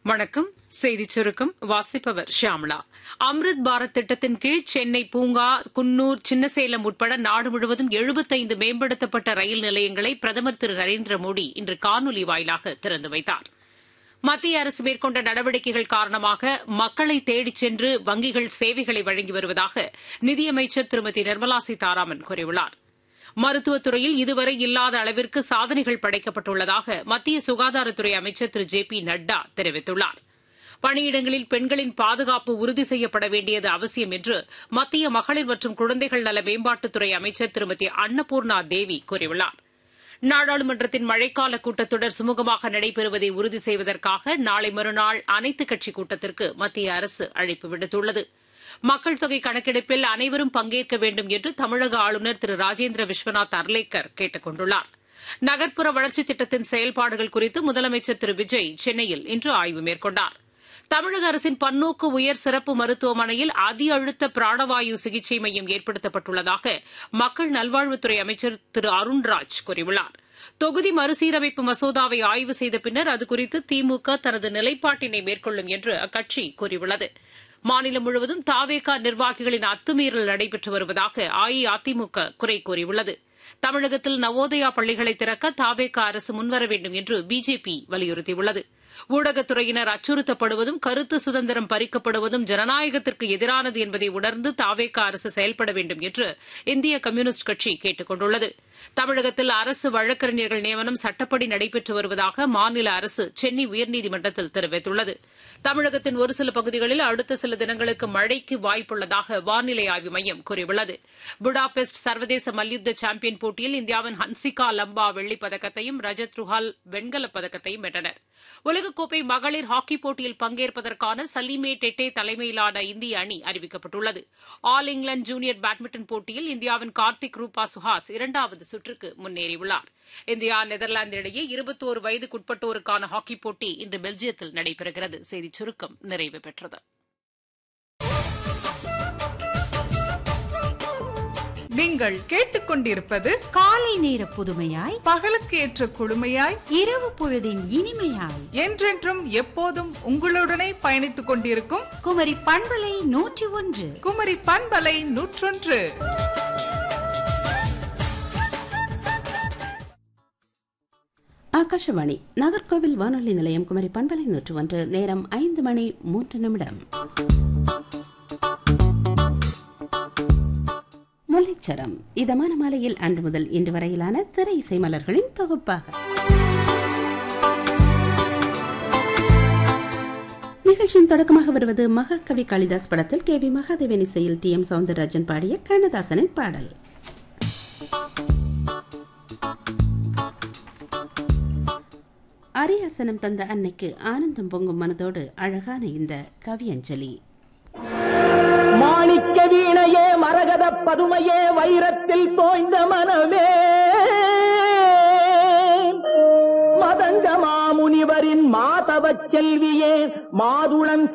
வணக்கம் செய்திச் சுருக்கம் வாசிப்பவர் ஷியாமளா அம்ருத் பாரத் திட்டத்தின் கீழ் சென்னை பூங்கா குன்னூர் சின்னசேலம் உட்பட நாடு முழுவதும் எழுபத்தைந்து மேம்படுத்தப்பட்ட ரயில் நிலையங்களை பிரதமர் திரு நரேந்திர மோடி இன்று காணொலி வாயிலாக திறந்து வைத்தார் மத்திய அரசு மேற்கொண்ட நடவடிக்கைகள் காரணமாக மக்களை தேடிச் சென்று வங்கிகள் சேவைகளை வழங்கி வருவதாக நிதியமைச்சர் திருமதி நிர்மலா சீதாராமன் கூறியுள்ளார் மருத்துவத்துறையில் இதுவரை இல்லாத அளவிற்கு சாதனைகள் படைக்கப்பட்டுள்ளதாக மத்திய சுகாதாரத்துறை அமைச்சர் திரு ஜே பி நட்டா தெரிவித்துள்ளார் பணியிடங்களில் பெண்களின் பாதுகாப்பு உறுதி செய்யப்பட வேண்டியது அவசியம் என்று மத்திய மகளிர் மற்றும் குழந்தைகள் நல மேம்பாட்டுத்துறை அமைச்சர் திருமதி அன்னபூர்ணா தேவி கூறியுள்ளார் நாடாளுமன்றத்தின் மழைக்கால கூட்டத்தொடர் சுமூகமாக நடைபெறுவதை உறுதி செய்வதற்காக நாளை மறுநாள் அனைத்துக் கட்சிக் கூட்டத்திற்கு மத்திய அரசு அழைப்பு விடுத்துள்ளது மக்கள் தொகை கணக்கெடுப்பில் அனைவரும் பங்கேற்க வேண்டும் என்று தமிழக ஆளுநர் திரு ராஜேந்திர விஸ்வநாத் அர்லேக்கர் கேட்டுக் கொண்டுள்ளார் நகர்ப்புற வளர்ச்சித் திட்டத்தின் செயல்பாடுகள் குறித்து முதலமைச்சர் திரு விஜய் சென்னையில் இன்று ஆய்வு மேற்கொண்டார் தமிழக அரசின் பன்னோக்கு உயர் சிறப்பு மருத்துவமனையில் அதி அழுத்த பிராணவாயு சிகிச்சை மையம் ஏற்படுத்தப்பட்டுள்ளதாக மக்கள் நல்வாழ்வுத்துறை அமைச்சர் திரு அருண்ராஜ் கூறியுள்ளார் தொகுதி மறுசீரமைப்பு மசோதாவை ஆய்வு செய்த பின்னர் அதுகுறித்து திமுக தனது நிலைப்பாட்டினை மேற்கொள்ளும் என்று அக்கட்சி கூறியுள்ளது மாநிலம் முழுவதும் தாவேகா நிர்வாகிகளின் அத்துமீறல் நடைபெற்று வருவதாக அஇஅதிமுக குறை கூறியுள்ளது தமிழகத்தில் நவோதயா பள்ளிகளை திறக்க தாவேகா அரசு முன்வர வேண்டும் என்று பிஜேபி வலியுறுத்தியுள்ளது ஊடகத்துறையினர் அச்சுறுத்தப்படுவதும் கருத்து சுதந்திரம் பறிக்கப்படுவதும் ஜனநாயகத்திற்கு எதிரானது என்பதை உணர்ந்து தாவேகா அரசு செயல்பட வேண்டும் என்று இந்திய கம்யூனிஸ்ட் கட்சி கேட்டுக் கொண்டுள்ளது தமிழகத்தில் அரசு வழக்கறிஞர்கள் நியமனம் சட்டப்படி நடைபெற்று வருவதாக மாநில அரசு சென்னை உயர்நீதிமன்றத்தில் தெரிவித்துள்ளது தமிழகத்தின் ஒரு சில பகுதிகளில் அடுத்த சில தினங்களுக்கு மழைக்கு வாய்ப்புள்ளதாக வானிலை ஆய்வு மையம் கூறியுள்ளது புடாபெஸ்ட் சர்வதேச மல்யுத்த சாம்பியன் போட்டியில் இந்தியாவின் ஹன்சிகா லம்பா வெள்ளிப் பதக்கத்தையும் ரஜத் ருஹால் வெண்கலப் பதக்கத்தையும் வென்றனர் உலகக்கோப்பை மகளிர் ஹாக்கிப் போட்டியில் பங்கேற்பதற்கான சலீமே டெட்டே தலைமையிலான இந்திய அணி அறிவிக்கப்பட்டுள்ளது ஆல் இங்கிலாந்து ஜூனியர் பேட்மிண்டன் போட்டியில் இந்தியாவின் கார்த்திக் ரூபா சுஹாஸ் இரண்டாவது சுற்றுக்கு முன்னேறியுள்ளார் இந்தியா நெதர்லாந்து இடையே இருபத்தோரு வயதுக்குட்பட்டோருக்கான ஹாக்கிப் போட்டி இன்று பெல்ஜியத்தில் நடைபெறுகிறது செய்திச் சுருக்கம் நிறைவு பெற்றது நீங்கள் கேட்டுக்கொண்டிருப்பது காலை நேர புதுமையாய் பகலுக்கு ஏற்ற குழுமையாய் இரவு பொழுதின் இனிமையாய் என்றென்றும் எப்போதும் உங்களுடனே பயணித்துக் கொண்டிருக்கும் குமரி பண்பலை நூற்றி ஒன்று குமரி பண்பலை நூற்றொன்று ஆகாஷவாணி நாகர்கோவில் வானொலி நிலையம் குமரி பண்பலை நூற்று ஒன்று நேரம் ஐந்து மணி மூன்று நிமிடம் முல்லைச்சரம் இதமான மாலையில் அன்று முதல் இன்று வரையிலான திரை இசை மலர்களின் தொகுப்பாக நிகழ்ச்சியின் தொடக்கமாக வருவது மகாகவி காளிதாஸ் படத்தில் கே வி மகாதேவன் இசையில் டி எம் சவுந்தரராஜன் பாடிய கண்ணதாசனின் பாடல் அரியாசனம் தந்த அன்னைக்கு ஆனந்தம் பொங்கும் மனதோடு அழகான இந்த கவியஞ்சலி மாணிக்க வீணையே மரகத பதுமையே வைரத்தில் தோய்ந்த மனமே மதங்க மாமுனிவரின் மாதவச் செல்வியே மாதுளம்